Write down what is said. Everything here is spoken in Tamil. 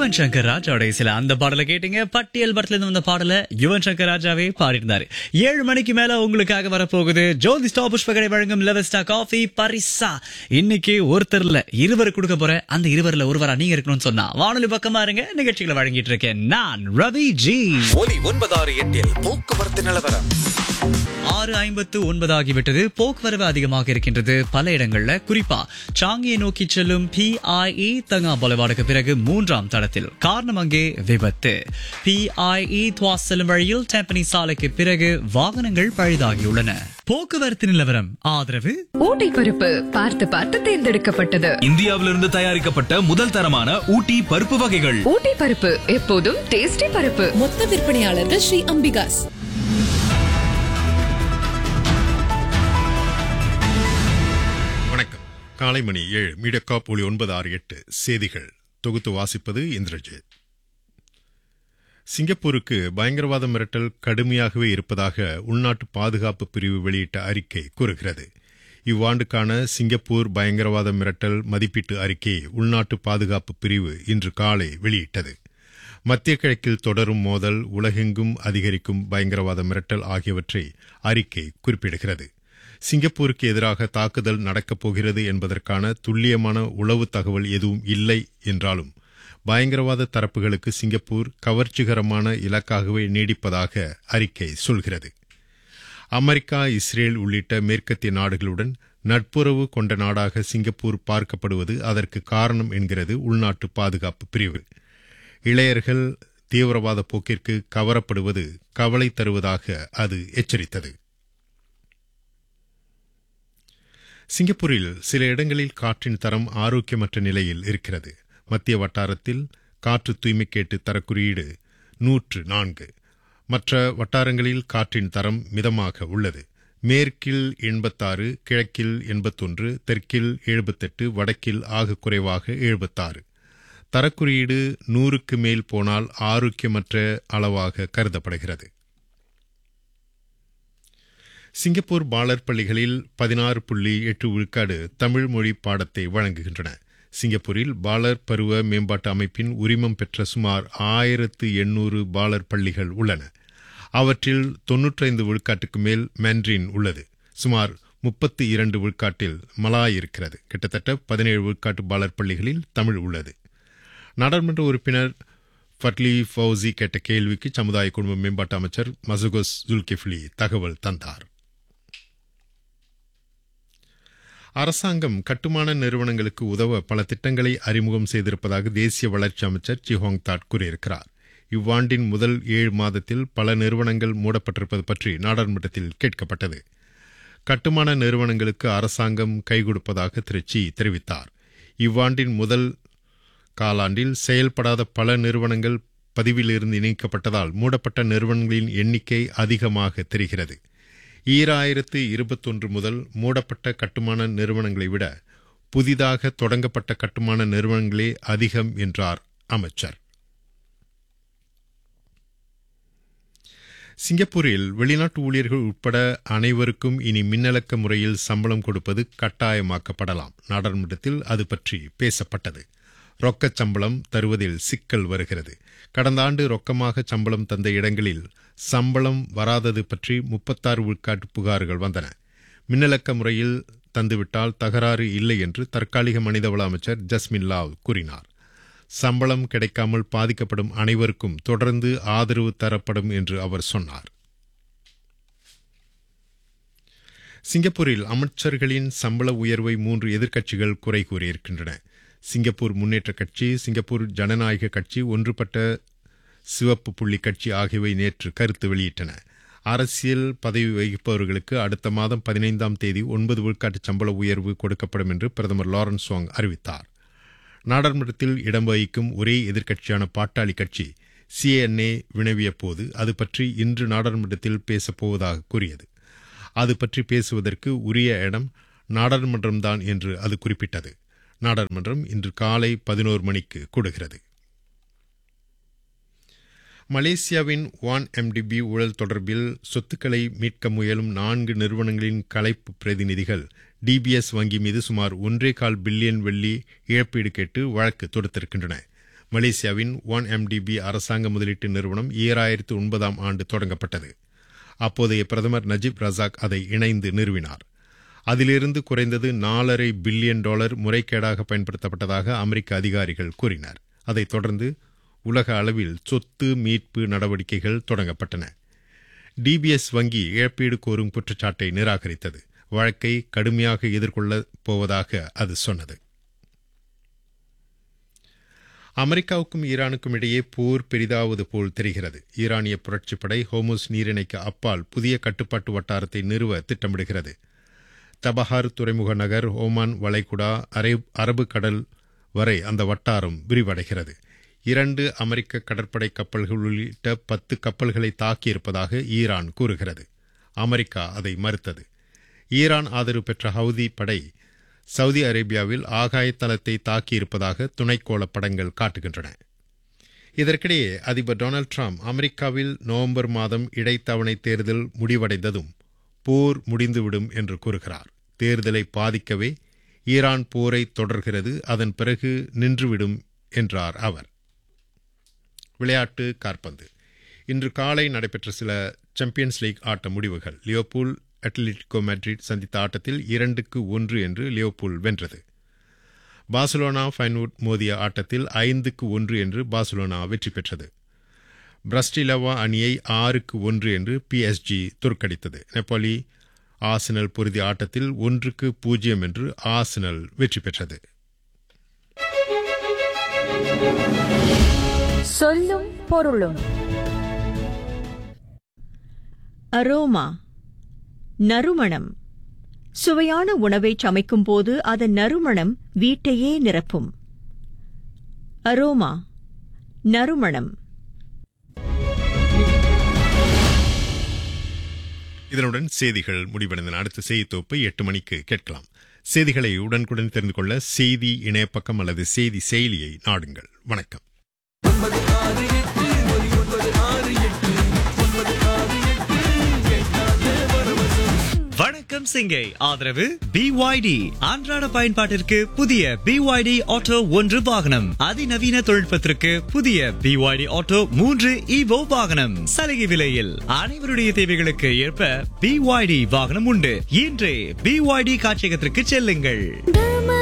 யுவன் சங்கர் ராஜாவோட சில அந்த பாடலை கேட்டீங்க பட்டியல் படத்துல இருந்து வந்த பாடல யுவன் சங்கர் ராஜாவே பாடியிருந்தாரு ஏழு மணிக்கு மேல உங்களுக்காக வரப்போகுது ஜோதி ஸ்டா புஷ்பகடை வழங்கும் லெவஸ்டா காஃபி பரிசா இன்னைக்கு ஒருத்தர்ல இருவர் கொடுக்க போறேன் அந்த இருவர்ல ஒருவரா நீங்க இருக்கணும்னு சொன்னா வானொலி பக்கமா இருங்க நிகழ்ச்சிகளை வழங்கிட்டு இருக்கேன் நான் ரவி ஜி ஒலி ஒன்பதாறு எட்டில் போக்குவரத்து நிலவரம் ஆறு ஐம்பத்து ஒன்பது ஆகிவிட்டது போக்குவரவு அதிகமாக இருக்கின்றது பல இடங்கள்ல குறிப்பா சாங்கியை நோக்கி செல்லும் பிஐஇ தங்கா பொலவாடுக்கு பிறகு மூன்றாம் தடத்தில் காரணம் அங்கே விபத்து பிஐஇ துவாஸ் செல்லும் வழியில் டெம்பனி சாலைக்கு பிறகு வாகனங்கள் பழுதாகியுள்ளன போக்குவரத்து நிலவரம் ஆதரவு ஊட்டி பருப்பு பார்த்து பார்த்து தேர்ந்தெடுக்கப்பட்டது இந்தியாவிலிருந்து தயாரிக்கப்பட்ட முதல் தரமான ஊட்டி பருப்பு வகைகள் ஊட்டி பருப்பு எப்போதும் டேஸ்டி பருப்பு மொத்த விற்பனையாளர்கள் ஸ்ரீ அம்பிகாஸ் வணக்கம் காலை மணி ஏழு மீடியக்காப் ஒளி ஒன்பது ஆறு எட்டு செய்திகள் தொகுத்து வாசிப்பது இந்திரஜித் சிங்கப்பூருக்கு பயங்கரவாத மிரட்டல் கடுமையாகவே இருப்பதாக உள்நாட்டு பாதுகாப்பு பிரிவு வெளியிட்ட அறிக்கை கூறுகிறது இவ்வாண்டுக்கான சிங்கப்பூர் பயங்கரவாத மிரட்டல் மதிப்பீட்டு அறிக்கையை உள்நாட்டு பாதுகாப்பு பிரிவு இன்று காலை வெளியிட்டது மத்திய கிழக்கில் தொடரும் மோதல் உலகெங்கும் அதிகரிக்கும் பயங்கரவாத மிரட்டல் ஆகியவற்றை அறிக்கை குறிப்பிடுகிறது சிங்கப்பூருக்கு எதிராக தாக்குதல் நடக்கப் போகிறது என்பதற்கான துல்லியமான உளவு தகவல் எதுவும் இல்லை என்றாலும் பயங்கரவாத தரப்புகளுக்கு சிங்கப்பூர் கவர்ச்சிகரமான இலக்காகவே நீடிப்பதாக அறிக்கை சொல்கிறது அமெரிக்கா இஸ்ரேல் உள்ளிட்ட மேற்கத்திய நாடுகளுடன் நட்புறவு கொண்ட நாடாக சிங்கப்பூர் பார்க்கப்படுவது அதற்கு காரணம் என்கிறது உள்நாட்டு பாதுகாப்பு பிரிவு இளையர்கள் தீவிரவாத போக்கிற்கு கவரப்படுவது கவலை தருவதாக அது எச்சரித்தது சிங்கப்பூரில் சில இடங்களில் காற்றின் தரம் ஆரோக்கியமற்ற நிலையில் இருக்கிறது மத்திய வட்டாரத்தில் காற்று தூய்மை கேட்டு தரக்குறியீடு நூற்று நான்கு மற்ற வட்டாரங்களில் காற்றின் தரம் மிதமாக உள்ளது மேற்கில் எண்பத்தாறு கிழக்கில் எண்பத்தொன்று தெற்கில் எழுபத்தெட்டு வடக்கில் ஆக குறைவாக எழுபத்தாறு தரக்குறியீடு நூறுக்கு மேல் போனால் ஆரோக்கியமற்ற அளவாக கருதப்படுகிறது சிங்கப்பூர் பாலர் பள்ளிகளில் பதினாறு புள்ளி எட்டு விழுக்காடு தமிழ் மொழி பாடத்தை வழங்குகின்றன சிங்கப்பூரில் பாலர் பருவ மேம்பாட்டு அமைப்பின் உரிமம் பெற்ற சுமார் ஆயிரத்து எண்ணூறு பாலர் பள்ளிகள் உள்ளன அவற்றில் தொன்னூற்றைந்து விழுக்காட்டுக்கு மேல் மேண்ட்ரின் உள்ளது சுமார் முப்பத்தி இரண்டு விழுக்காட்டில் மலாய் இருக்கிறது கிட்டத்தட்ட பதினேழு விழுக்காட்டு பாலர் பள்ளிகளில் தமிழ் உள்ளது நாடாளுமன்ற உறுப்பினர் ஃபட்லி ஃபவுசி கேட்ட கேள்விக்கு சமுதாய குடும்ப மேம்பாட்டு அமைச்சர் மசுகோஸ் ஜுல்கிஃப்லி தகவல் தந்தார் அரசாங்கம் கட்டுமான நிறுவனங்களுக்கு உதவ பல திட்டங்களை அறிமுகம் செய்திருப்பதாக தேசிய வளர்ச்சி அமைச்சர் ஜிஹோங் தாட் கூறியிருக்கிறார் இவ்வாண்டின் முதல் ஏழு மாதத்தில் பல நிறுவனங்கள் மூடப்பட்டிருப்பது பற்றி நாடாளுமன்றத்தில் கேட்கப்பட்டது கட்டுமான நிறுவனங்களுக்கு அரசாங்கம் கை கொடுப்பதாக திரு சி தெரிவித்தார் இவ்வாண்டின் முதல் காலாண்டில் செயல்படாத பல நிறுவனங்கள் பதிவிலிருந்து இணைக்கப்பட்டதால் மூடப்பட்ட நிறுவனங்களின் எண்ணிக்கை அதிகமாக தெரிகிறது ஈராயிரத்து இருபத்தொன்று முதல் மூடப்பட்ட கட்டுமான நிறுவனங்களை விட புதிதாக தொடங்கப்பட்ட கட்டுமான நிறுவனங்களே அதிகம் என்றார் அமைச்சர் சிங்கப்பூரில் வெளிநாட்டு ஊழியர்கள் உட்பட அனைவருக்கும் இனி மின்னலக்க முறையில் சம்பளம் கொடுப்பது கட்டாயமாக்கப்படலாம் நாடாளுமன்றத்தில் அது பற்றி பேசப்பட்டது ரொக்கச் சம்பளம் தருவதில் சிக்கல் வருகிறது கடந்த ஆண்டு ரொக்கமாக சம்பளம் தந்த இடங்களில் சம்பளம் வராதது பற்றி முப்பத்தாறு விழுக்காட்டு புகார்கள் வந்தன மின்னலக்க முறையில் தந்துவிட்டால் தகராறு இல்லை என்று தற்காலிக மனிதவள அமைச்சர் ஜஸ்மின் லாவ் கூறினார் சம்பளம் கிடைக்காமல் பாதிக்கப்படும் அனைவருக்கும் தொடர்ந்து ஆதரவு தரப்படும் என்று அவர் சொன்னார் சிங்கப்பூரில் அமைச்சர்களின் சம்பள உயர்வை மூன்று எதிர்க்கட்சிகள் குறை கூறியிருக்கின்றன சிங்கப்பூர் முன்னேற்ற கட்சி சிங்கப்பூர் ஜனநாயக கட்சி ஒன்றுபட்ட சிவப்பு புள்ளி கட்சி ஆகியவை நேற்று கருத்து வெளியிட்டன அரசியல் பதவி வகிப்பவர்களுக்கு அடுத்த மாதம் பதினைந்தாம் தேதி ஒன்பது விழுக்காட்டு சம்பள உயர்வு கொடுக்கப்படும் என்று பிரதமர் லாரன்ஸ் வாங் அறிவித்தார் நாடாளுமன்றத்தில் இடம் வகிக்கும் ஒரே எதிர்க்கட்சியான பாட்டாளி கட்சி சிஏஎன்ஏ வினவிய போது அது பற்றி இன்று நாடாளுமன்றத்தில் பேசப்போவதாக கூறியது அது பற்றி பேசுவதற்கு உரிய இடம் நாடாளுமன்றம்தான் என்று அது குறிப்பிட்டது நாடாளுமன்றம் இன்று காலை பதினோரு மணிக்கு கூடுகிறது மலேசியாவின் வான் எம்டிபி ஊழல் தொடர்பில் சொத்துக்களை மீட்க முயலும் நான்கு நிறுவனங்களின் கலைப்பு பிரதிநிதிகள் டிபிஎஸ் வங்கி மீது சுமார் ஒன்றே கால் பில்லியன் வெள்ளி இழப்பீடு கேட்டு வழக்கு தொடுத்திருக்கின்றன மலேசியாவின் ஒன் எம்டிபி அரசாங்க முதலீட்டு நிறுவனம் ஈராயிரத்து ஒன்பதாம் ஆண்டு தொடங்கப்பட்டது அப்போதைய பிரதமர் நஜீப் ரசாக் அதை இணைந்து நிறுவினார் அதிலிருந்து குறைந்தது நாலரை பில்லியன் டாலர் முறைகேடாக பயன்படுத்தப்பட்டதாக அமெரிக்க அதிகாரிகள் கூறினர் அதைத் தொடர்ந்து உலக அளவில் சொத்து மீட்பு நடவடிக்கைகள் தொடங்கப்பட்டன டிபிஎஸ் வங்கி இழப்பீடு கோரும் குற்றச்சாட்டை நிராகரித்தது வழக்கை கடுமையாக எதிர்கொள்ளப் போவதாக அது சொன்னது அமெரிக்காவுக்கும் ஈரானுக்கும் இடையே போர் பெரிதாவது போல் தெரிகிறது ஈரானிய புரட்சிப்படை ஹோமோஸ் நீரிணைக்கு அப்பால் புதிய கட்டுப்பாட்டு வட்டாரத்தை நிறுவ திட்டமிடுகிறது தபஹார் துறைமுக நகர் ஓமான் வளைகுடா அரேப் அரபு கடல் வரை அந்த வட்டாரம் விரிவடைகிறது இரண்டு அமெரிக்க கடற்படை கப்பல்கள் உள்ளிட்ட பத்து கப்பல்களை தாக்கியிருப்பதாக ஈரான் கூறுகிறது அமெரிக்கா அதை மறுத்தது ஈரான் ஆதரவு பெற்ற ஹவுதி படை சவுதி அரேபியாவில் ஆகாய தளத்தை தாக்கியிருப்பதாக துணைக்கோள படங்கள் காட்டுகின்றன இதற்கிடையே அதிபர் டொனால்டு டிரம்ப் அமெரிக்காவில் நவம்பர் மாதம் இடைத்தவணை தேர்தல் முடிவடைந்ததும் போர் முடிந்துவிடும் என்று கூறுகிறார் தேர்தலை பாதிக்கவே ஈரான் போரை தொடர்கிறது அதன் பிறகு நின்றுவிடும் என்றார் அவர் விளையாட்டு காற்பந்து இன்று காலை நடைபெற்ற சில சாம்பியன்ஸ் லீக் ஆட்ட முடிவுகள் லியோபூல் அட்லெட்டிகோ மேட்ரிட் சந்தித்த ஆட்டத்தில் இரண்டுக்கு ஒன்று என்று லியோபூல் வென்றது பார்சலோனா ஃபைன்வுட் மோதிய ஆட்டத்தில் ஐந்துக்கு ஒன்று என்று பார்சலோனா வெற்றி பெற்றது பிரஸ்டிலவா அணியை ஆறுக்கு ஒன்று என்று பிஎஸ்ஜி தோற்கடித்தது நெப்போலி ஆசனல் பொருதி ஆட்டத்தில் ஒன்றுக்கு பூஜ்ஜியம் என்று ஆசனல் வெற்றி பெற்றது சொல்லும் பொருளும் அரோமா நறுமணம் சுவையான உணவை சமைக்கும் போது அதன் நறுமணம் வீட்டையே நிரப்பும் அரோமா நறுமணம் இதனுடன் செய்திகள் முடிவடைந்தன அடுத்த செய்தி தொகுப்பை எட்டு மணிக்கு கேட்கலாம் செய்திகளை உடனுக்குடன் தெரிந்து கொள்ள செய்தி இணையப்பக்கம் அல்லது செய்தி செயலியை நாடுங்கள் வணக்கம் வணக்கம் சிங்கை ஆதரவு பிஒய்டி அன்றாட பயன்பாட்டிற்கு புதிய பிஒய்டி ஆட்டோ ஒன்று வாகனம் அதிநவீன தொழில்நுட்பத்திற்கு புதிய பிஒய்டி ஆட்டோ மூன்று இவோ வாகனம் சலுகை விலையில் அனைவருடைய தேவைகளுக்கு ஏற்ப பிஒய்டி வாகனம் உண்டு இன்றே பிஒய்டி காட்சியகத்திற்கு செல்லுங்கள்